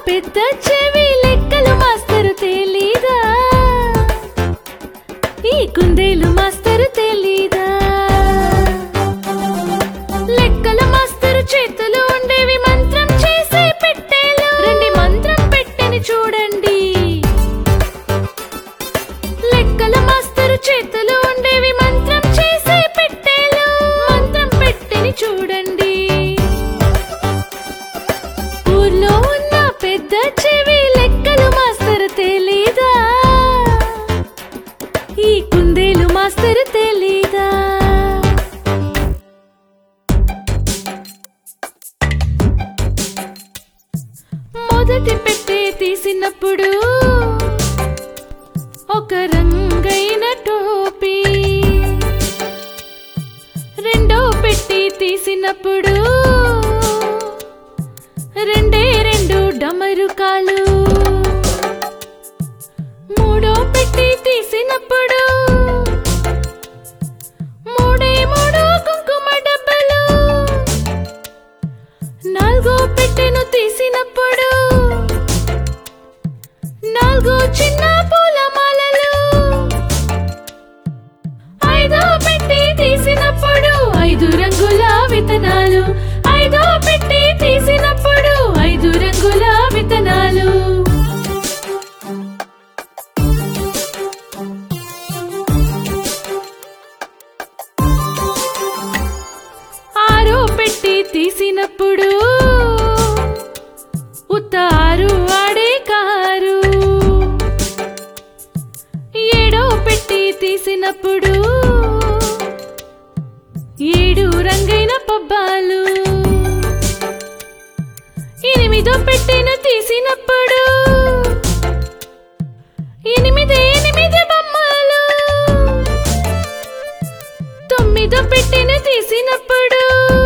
పెద్ద చెవి లెక్కలు మాస్టరు తెలీదా ఈ కుందేలు మాస్టరు తెలీదా లెక్కల మాస్టరు చేతులు ఉండేవి మంత్రం చేసే పెట్టేలు రండి మంత్రం పెట్టెని చూడండి లెక్కల మాస్టరు చేతులు ఉండేవి మంత్రం చేసే పెట్టేలు మంత్రం పెట్టెని చూడండి ఊర్లో ఉన్న పెద్ద చెవి లెక్కలు మాస్టర్ తెలీదా ఈ కుందేలు మాస్టర్ తెలీదా మొదటి పెట్టే తీసినప్పుడు ఒక రంగైన టోపీ రెండో పెట్టి తీసినప్పుడు రెండే రెండు డమరుకాలు మూడో పెట్టి తీసినప్పుడు మూడే మూడు కుంకుమ డబ్బలు నాలుగో పెట్టెను తీసినప్పుడు నాలుగు చిన్న పూలమాలలు ఐదో పెట్టి తీసినప్పుడు ఐదు రంగుల విత్తనాలు ఐదో పెట్టి తీసినప్పుడు ఐదు రంగుల విత్తనాలు ఆరో పెట్టి తీసినప్పుడు ఉత్తారు ఆడే కారు ఏడో పెట్టి తీసినప్పుడు ఏడు రంగైన పబ్బాలు ఎనిమిదో పెట్టెను తీసినప్పుడు ఎనిమిది ఎనిమిది బొమ్మలు తొమ్మిదో పెట్టెను తీసినప్పుడు